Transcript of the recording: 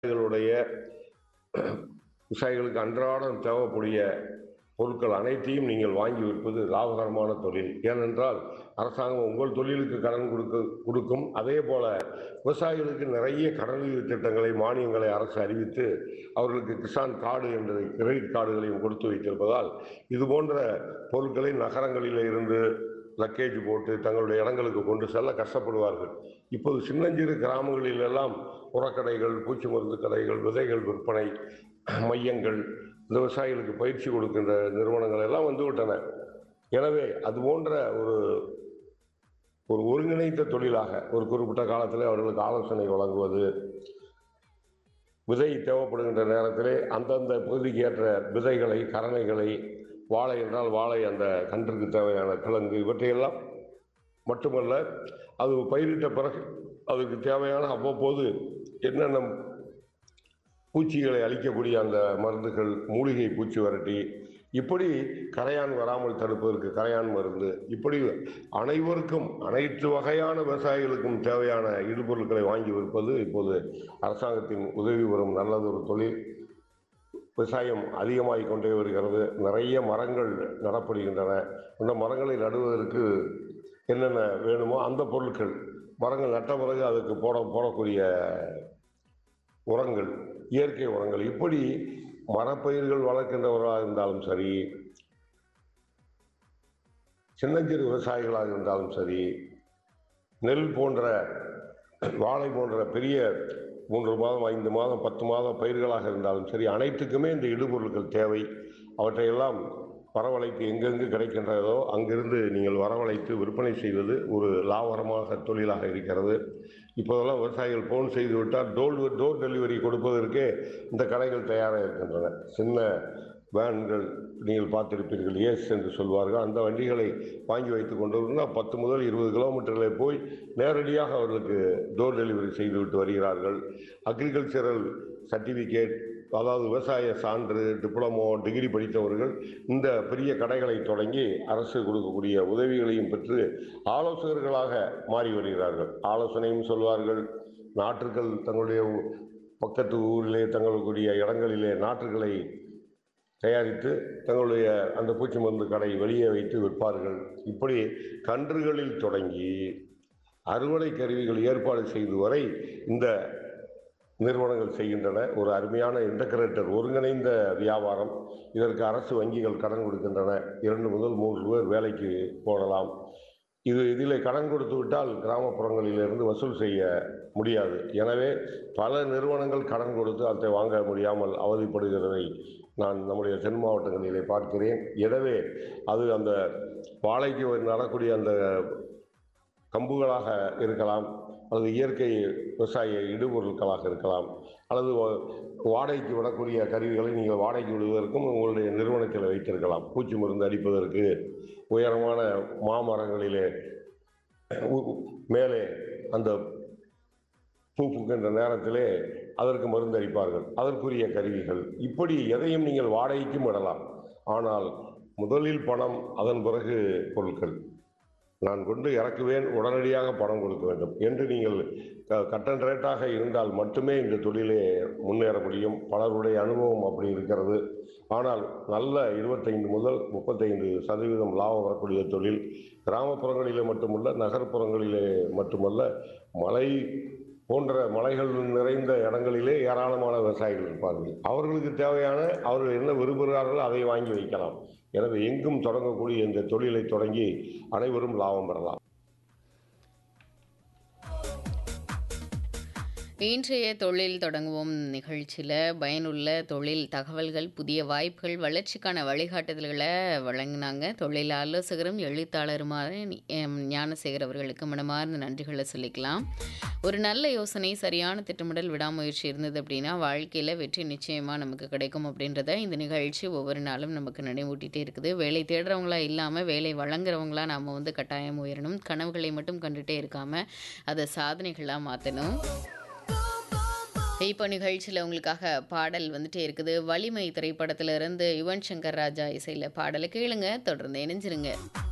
விவசாயிகளுடைய விவசாயிகளுக்கு அன்றாடம் தேவைக்கூடிய பொருட்கள் அனைத்தையும் நீங்கள் வாங்கி விற்பது லாபகரமான தொழில் ஏனென்றால் அரசாங்கம் உங்கள் தொழிலுக்கு கடன் கொடுக்க கொடுக்கும் அதே போல விவசாயிகளுக்கு நிறைய கடனுதவி திட்டங்களை மானியங்களை அரசு அறிவித்து அவர்களுக்கு கிசான் கார்டு என்ற கிரெடிட் கார்டுகளையும் கொடுத்து வைத்திருப்பதால் இது போன்ற பொருட்களை நகரங்களில் இருந்து லக்கேஜ் போட்டு தங்களுடைய இடங்களுக்கு கொண்டு செல்ல கஷ்டப்படுவார்கள் இப்போது சின்னஞ்சிறு கிராமங்களில் எல்லாம் உரக்கடைகள் பூச்சி மருந்து கடைகள் விதைகள் விற்பனை மையங்கள் இந்த விவசாயிகளுக்கு பயிற்சி கொடுக்கின்ற நிறுவனங்கள் எல்லாம் வந்து விட்டன எனவே அது போன்ற ஒரு ஒரு ஒருங்கிணைந்த தொழிலாக ஒரு குறிப்பிட்ட காலத்தில் அவர்களுக்கு ஆலோசனை வழங்குவது விதை தேவைப்படுகின்ற நேரத்திலே அந்தந்த பகுதிக்கு ஏற்ற விதைகளை கரணைகளை வாழை என்றால் வாழை அந்த கன்றுக்கு தேவையான கிழங்கு இவற்றையெல்லாம் மட்டுமல்ல அது பயிரிட்ட பிறகு அதுக்கு தேவையான அவ்வப்போது என்னென்ன பூச்சிகளை அழிக்கக்கூடிய அந்த மருந்துகள் மூலிகை பூச்சி வரட்டி இப்படி கரையான் வராமல் தடுப்பதற்கு கரையான் மருந்து இப்படி அனைவருக்கும் அனைத்து வகையான விவசாயிகளுக்கும் தேவையான இடுபொருட்களை வாங்கி விற்பது இப்போது அரசாங்கத்தின் உதவி வரும் நல்லதொரு தொழில் விவசாயம் அதிகமாகிக் கொண்டே வருகிறது நிறைய மரங்கள் நடப்படுகின்றன அந்த மரங்களை நடுவதற்கு என்னென்ன வேணுமோ அந்த பொருட்கள் மரங்கள் நட்ட பிறகு அதுக்கு போட போடக்கூடிய உரங்கள் இயற்கை உரங்கள் இப்படி மரப்பயிர்கள் வளர்க்கின்றவர்களாக இருந்தாலும் சரி சின்னஞ்சிறு விவசாயிகளாக இருந்தாலும் சரி நெல் போன்ற வாழை போன்ற பெரிய மூன்று மாதம் ஐந்து மாதம் பத்து மாதம் பயிர்களாக இருந்தாலும் சரி அனைத்துக்குமே இந்த இடுபொருட்கள் தேவை அவற்றையெல்லாம் வரவழைத்து எங்கெங்கு கிடைக்கின்றதோ அங்கிருந்து நீங்கள் வரவழைத்து விற்பனை செய்வது ஒரு லாபகரமாக தொழிலாக இருக்கிறது இப்போதெல்லாம் விவசாயிகள் ஃபோன் செய்து விட்டால் டோர் டோர் டெலிவரி கொடுப்பதற்கே இந்த கடைகள் தயாராக இருக்கின்றன சின்ன வேன்கள் நீங்கள் பார்த்திருப்பீர்கள் ஏஸ் என்று சொல்வார்கள் அந்த வண்டிகளை வாங்கி வைத்து கொண்டு இருந்தால் பத்து முதல் இருபது கிலோமீட்டர்களை போய் நேரடியாக அவர்களுக்கு டோர் டெலிவரி செய்துவிட்டு வருகிறார்கள் அக்ரிகல்ச்சரல் சர்டிஃபிகேட் அதாவது விவசாய சான்று டிப்ளமோ டிகிரி படித்தவர்கள் இந்த பெரிய கடைகளை தொடங்கி அரசு கொடுக்கக்கூடிய உதவிகளையும் பெற்று ஆலோசகர்களாக மாறி வருகிறார்கள் ஆலோசனையும் சொல்வார்கள் நாற்றுகள் தங்களுடைய பக்கத்து ஊரிலே தங்களுடைய இடங்களிலே நாற்றுகளை தயாரித்து தங்களுடைய அந்த பூச்சி மருந்து கடை வெளியே வைத்து விற்பார்கள் இப்படி கன்றுகளில் தொடங்கி அறுவடை கருவிகள் ஏற்பாடு செய்து வரை இந்த நிறுவனங்கள் செய்கின்றன ஒரு அருமையான இன்டகிரேட்டர் ஒருங்கிணைந்த வியாபாரம் இதற்கு அரசு வங்கிகள் கடன் கொடுக்கின்றன இரண்டு முதல் மூன்று பேர் வேலைக்கு போடலாம் இது இதில் கடன் கொடுத்து விட்டால் கிராமப்புறங்களிலிருந்து வசூல் செய்ய முடியாது எனவே பல நிறுவனங்கள் கடன் கொடுத்து அதை வாங்க முடியாமல் அவதிப்படுகிறதை நான் நம்முடைய தென் மாவட்டங்களிலே பார்க்கிறேன் எனவே அது அந்த வாழைக்கு நடக்கூடிய அந்த கம்புகளாக இருக்கலாம் அல்லது இயற்கை விவசாய இடுபொருட்களாக இருக்கலாம் அல்லது வாடகைக்கு விடக்கூடிய கருவிகளை நீங்கள் வாடகைக்கு விடுவதற்கும் உங்களுடைய நிறுவனத்தில் வைத்திருக்கலாம் பூச்சி மருந்து அடிப்பதற்கு உயரமான மாமரங்களிலே மேலே அந்த பூ பூக்கின்ற நேரத்திலே அதற்கு மருந்து அடிப்பார்கள் அதற்குரிய கருவிகள் இப்படி எதையும் நீங்கள் வாடகைக்கும் விடலாம் ஆனால் முதலில் பணம் அதன் பிறகு பொருட்கள் நான் கொண்டு இறக்குவேன் உடனடியாக பணம் கொடுக்க வேண்டும் என்று நீங்கள் கட்டன் ரேட்டாக இருந்தால் மட்டுமே இந்த தொழிலே முன்னேற முடியும் பலருடைய அனுபவம் அப்படி இருக்கிறது ஆனால் நல்ல இருபத்தைந்து முதல் முப்பத்தைந்து சதவீதம் லாபம் வரக்கூடிய தொழில் கிராமப்புறங்களிலே மட்டுமல்ல நகர்ப்புறங்களிலே மட்டுமல்ல மலை போன்ற மலைகள் நிறைந்த இடங்களிலே ஏராளமான விவசாயிகள் இருப்பார்கள் அவர்களுக்கு தேவையான அவர்கள் என்ன விரும்புகிறார்களோ அதை வாங்கி வைக்கலாம் எனவே எங்கும் தொடங்கக்கூடிய இந்த தொழிலை தொடங்கி அனைவரும் லாபம் பெறலாம் இன்றைய தொழில் தொடங்குவோம் நிகழ்ச்சியில் பயனுள்ள தொழில் தகவல்கள் புதிய வாய்ப்புகள் வளர்ச்சிக்கான வழிகாட்டுதல்களை வழங்கினாங்க தொழில் ஆலோசகரும் எழுத்தாளருமான ஞானசேகர் அவர்களுக்கு மனமார்ந்த நன்றிகளை சொல்லிக்கலாம் ஒரு நல்ல யோசனை சரியான திட்டமிடல் விடாமுயற்சி இருந்தது அப்படின்னா வாழ்க்கையில் வெற்றி நிச்சயமாக நமக்கு கிடைக்கும் அப்படின்றத இந்த நிகழ்ச்சி ஒவ்வொரு நாளும் நமக்கு நினைவூட்டிகிட்டே இருக்குது வேலை தேடுறவங்களா இல்லாமல் வேலை வழங்குறவங்களா நாம் வந்து கட்டாயம் உயரணும் கனவுகளை மட்டும் கண்டுகிட்டே இருக்காமல் அதை சாதனைகளாக மாற்றணும் இப்போ நிகழ்ச்சியில் உங்களுக்காக பாடல் வந்துட்டே இருக்குது வலிமை திரைப்படத்திலிருந்து யுவன் சங்கர் ராஜா இசையில் பாடலை கேளுங்க தொடர்ந்து இணைஞ்சிருங்க